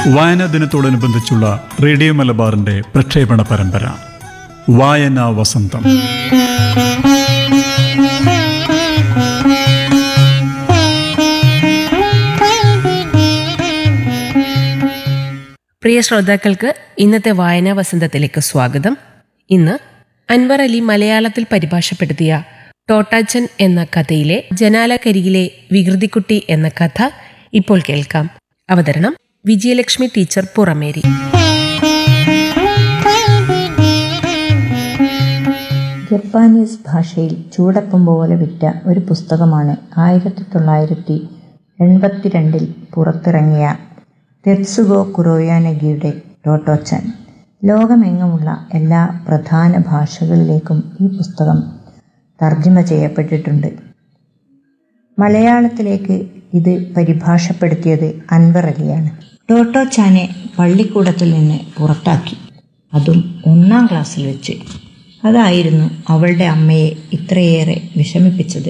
വായനാ ദിനത്തോടനുബന്ധിച്ചുള്ള റേഡിയോ മലബാറിന്റെ പ്രക്ഷേപണ പരമ്പര വായനാ വസന്തം പ്രിയ ശ്രോതാക്കൾക്ക് ഇന്നത്തെ വായനാ വസന്തത്തിലേക്ക് സ്വാഗതം ഇന്ന് അൻവർ അലി മലയാളത്തിൽ പരിഭാഷപ്പെടുത്തിയ ടോട്ടാച്ചൻ എന്ന കഥയിലെ ജനാലക്കരികിലെ വികൃതിക്കുട്ടി എന്ന കഥ ഇപ്പോൾ കേൾക്കാം അവതരണം വിജയലക്ഷ്മി ടീച്ചർ പുറമേരി ജപ്പാനീസ് ഭാഷയിൽ ചൂടപ്പം പോലെ വിറ്റ ഒരു പുസ്തകമാണ് ആയിരത്തി തൊള്ളായിരത്തി എൺപത്തിരണ്ടിൽ പുറത്തിറങ്ങിയ തെത്സുഗോ കുറോയാനഗിയുടെ ടോട്ടോച്ചൻ ലോകമെങ്ങുമുള്ള എല്ലാ പ്രധാന ഭാഷകളിലേക്കും ഈ പുസ്തകം തർജ്ജിമ ചെയ്യപ്പെട്ടിട്ടുണ്ട് മലയാളത്തിലേക്ക് ഇത് പരിഭാഷപ്പെടുത്തിയത് അൻവർ അലിയാണ് ടോട്ടോച്ചാനെ പള്ളിക്കൂടത്തിൽ നിന്ന് പുറത്താക്കി അതും ഒന്നാം ക്ലാസ്സിൽ വെച്ച് അതായിരുന്നു അവളുടെ അമ്മയെ ഇത്രയേറെ വിഷമിപ്പിച്ചത്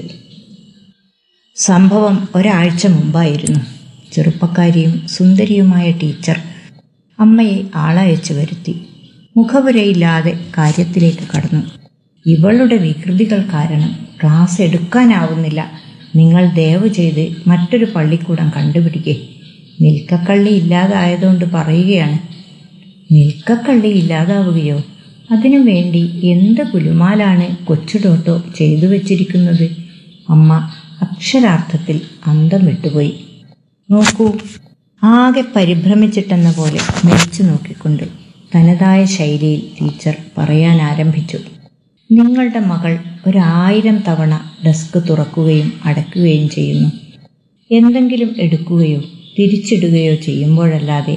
സംഭവം ഒരാഴ്ച മുമ്പായിരുന്നു ചെറുപ്പക്കാരിയും സുന്ദരിയുമായ ടീച്ചർ അമ്മയെ ആളയച്ചു വരുത്തി മുഖപുരയില്ലാതെ കാര്യത്തിലേക്ക് കടന്നു ഇവളുടെ വികൃതികൾ കാരണം ക്ലാസ് എടുക്കാനാവുന്നില്ല നിങ്ങൾ ദയവ് ചെയ്ത് മറ്റൊരു പള്ളിക്കൂടം കണ്ടുപിടിക്കേ നിൽക്കക്കള്ളി ഇല്ലാതായതുകൊണ്ട് പറയുകയാണ് നിൽക്കക്കള്ളി ഇല്ലാതാവുകയോ അതിനു വേണ്ടി എന്ത് കുലുമാലാണ് കൊച്ചു ടോട്ടോ ചെയ്തു വച്ചിരിക്കുന്നത് അമ്മ അക്ഷരാർത്ഥത്തിൽ അന്തം വിട്ടുപോയി നോക്കൂ ആകെ പരിഭ്രമിച്ചിട്ടെന്ന പോലെ മെരിച്ചു നോക്കിക്കൊണ്ട് തനതായ ശൈലിയിൽ ടീച്ചർ പറയാൻ ആരംഭിച്ചു നിങ്ങളുടെ മകൾ ഒരായിരം തവണ ഡെസ്ക് തുറക്കുകയും അടയ്ക്കുകയും ചെയ്യുന്നു എന്തെങ്കിലും എടുക്കുകയോ തിരിച്ചിടുകയോ ചെയ്യുമ്പോഴല്ലാതെ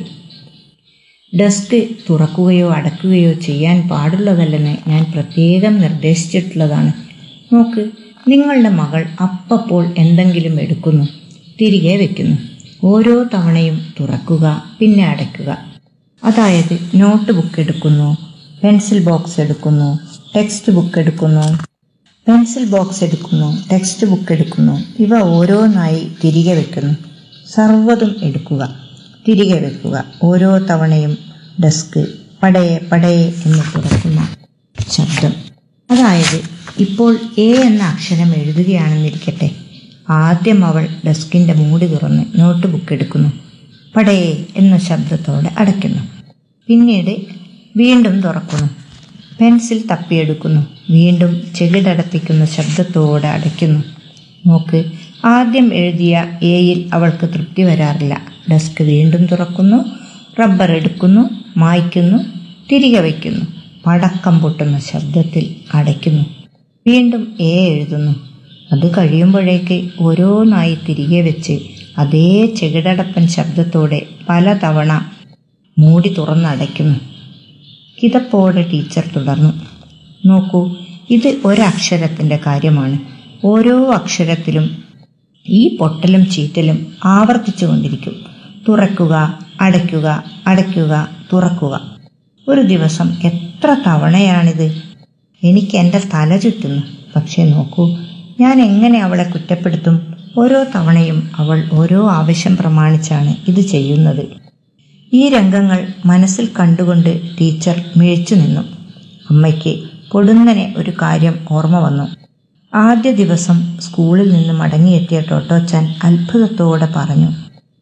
ഡെസ്ക് തുറക്കുകയോ അടയ്ക്കുകയോ ചെയ്യാൻ പാടുള്ളതല്ലെന്ന് ഞാൻ പ്രത്യേകം നിർദ്ദേശിച്ചിട്ടുള്ളതാണ് നോക്ക് നിങ്ങളുടെ മകൾ അപ്പപ്പോൾ എന്തെങ്കിലും എടുക്കുന്നു തിരികെ വെക്കുന്നു ഓരോ തവണയും തുറക്കുക പിന്നെ അടയ്ക്കുക അതായത് നോട്ട് ബുക്ക് എടുക്കുന്നു പെൻസിൽ ബോക്സ് എടുക്കുന്നു ടെക്സ്റ്റ് ബുക്ക് എടുക്കുന്നു പെൻസിൽ ബോക്സ് എടുക്കുന്നു ടെക്സ്റ്റ് ബുക്ക് എടുക്കുന്നു ഇവ ഓരോന്നായി തിരികെ വെക്കുന്നു സർവ്വതും എടുക്കുക തിരികെ വെക്കുക ഓരോ തവണയും ഡെസ്ക് പടയെ പടയെ എന്ന് തുറക്കുന്ന ശബ്ദം അതായത് ഇപ്പോൾ എ എന്ന അക്ഷരം എഴുതുകയാണെന്നിരിക്കട്ടെ ആദ്യം അവൾ ഡെസ്കിൻ്റെ മൂടി തുറന്ന് നോട്ട് ബുക്ക് എടുക്കുന്നു പടയെ എന്ന ശബ്ദത്തോടെ അടയ്ക്കുന്നു പിന്നീട് വീണ്ടും തുറക്കുന്നു പെൻസിൽ തപ്പിയെടുക്കുന്നു വീണ്ടും ചെകിടടപ്പിക്കുന്ന ശബ്ദത്തോടെ അടയ്ക്കുന്നു നോക്ക് ആദ്യം എഴുതിയ എയിൽ അവൾക്ക് തൃപ്തി വരാറില്ല ഡെസ്ക് വീണ്ടും തുറക്കുന്നു റബ്ബർ എടുക്കുന്നു മായ്ക്കുന്നു തിരികെ വയ്ക്കുന്നു പടക്കം പൊട്ടുന്ന ശബ്ദത്തിൽ അടയ്ക്കുന്നു വീണ്ടും എ എഴുതുന്നു അത് കഴിയുമ്പോഴേക്ക് ഓരോന്നായി തിരികെ വെച്ച് അതേ ചെകിടടപ്പൻ ശബ്ദത്തോടെ പലതവണ മൂടി തുറന്നടയ്ക്കുന്നു കിതപ്പോടെ ടീച്ചർ തുടർന്നു നോക്കൂ ഇത് ഒരക്ഷരത്തിൻ്റെ കാര്യമാണ് ഓരോ അക്ഷരത്തിലും ഈ പൊട്ടലും ചീറ്റലും ആവർത്തിച്ചു കൊണ്ടിരിക്കും തുറക്കുക അടയ്ക്കുക അടയ്ക്കുക തുറക്കുക ഒരു ദിവസം എത്ര തവണയാണിത് എനിക്ക് എൻ്റെ തല ചുറ്റുന്നു പക്ഷേ നോക്കൂ ഞാൻ എങ്ങനെ അവളെ കുറ്റപ്പെടുത്തും ഓരോ തവണയും അവൾ ഓരോ ആവശ്യം പ്രമാണിച്ചാണ് ഇത് ചെയ്യുന്നത് ഈ രംഗങ്ങൾ മനസ്സിൽ കണ്ടുകൊണ്ട് ടീച്ചർ മിഴിച്ചു നിന്നു അമ്മയ്ക്ക് പൊടുന്നനെ ഒരു കാര്യം ഓർമ്മ വന്നു ആദ്യ ദിവസം സ്കൂളിൽ നിന്ന് മടങ്ങിയെത്തിയ ടോട്ടോച്ചാൻ അത്ഭുതത്തോടെ പറഞ്ഞു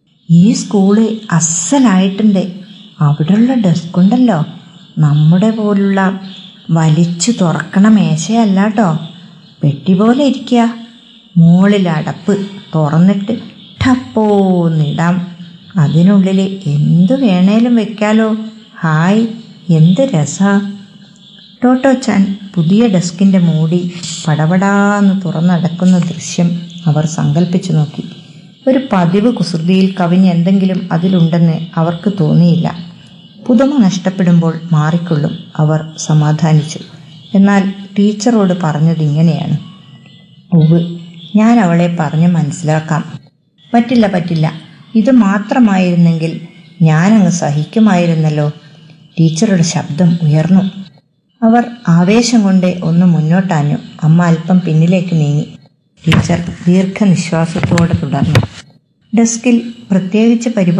ഈ സ്കൂള് അസ്സലായിട്ടുണ്ട് അവിടെയുള്ള ഡെസ്ക് ഉണ്ടല്ലോ നമ്മുടെ പോലുള്ള വലിച്ചു തുറക്കണ മേശയല്ല കേട്ടോ പെട്ടി പോലെ ഇരിക്കുക മുകളിൽ അടപ്പ് തുറന്നിട്ട് ടപ്പോന്നിടാം അതിനുള്ളിൽ എന്ത് വേണേലും വെക്കാലോ ഹായ് എന്ത് രസാ ടോട്ടോ ചാൻ പുതിയ ഡെസ്കിൻ്റെ മൂടി പടപടാന്ന് തുറന്നടക്കുന്ന ദൃശ്യം അവർ സങ്കല്പിച്ചു നോക്കി ഒരു പതിവ് കുസൃതിയിൽ കവിഞ്ഞ് എന്തെങ്കിലും അതിലുണ്ടെന്ന് അവർക്ക് തോന്നിയില്ല പുതുമ നഷ്ടപ്പെടുമ്പോൾ മാറിക്കൊള്ളും അവർ സമാധാനിച്ചു എന്നാൽ ടീച്ചറോട് പറഞ്ഞത് ഇങ്ങനെയാണ് ഉവ് ഞാൻ അവളെ പറഞ്ഞ് മനസ്സിലാക്കാം പറ്റില്ല പറ്റില്ല ഇത് മാത്രമായിരുന്നെങ്കിൽ ഞാനങ്ങ് സഹിക്കുമായിരുന്നല്ലോ ടീച്ചറുടെ ശബ്ദം ഉയർന്നു അവർ ആവേശം കൊണ്ട് ഒന്ന് മുന്നോട്ടാഞ്ഞു അമ്മ അല്പം പിന്നിലേക്ക് നീങ്ങി ടീച്ചർ ദീർഘനിശ്വാസത്തോടെ തുടർന്നു ഡെസ്കിൽ പ്രത്യേകിച്ച് പരിപാടി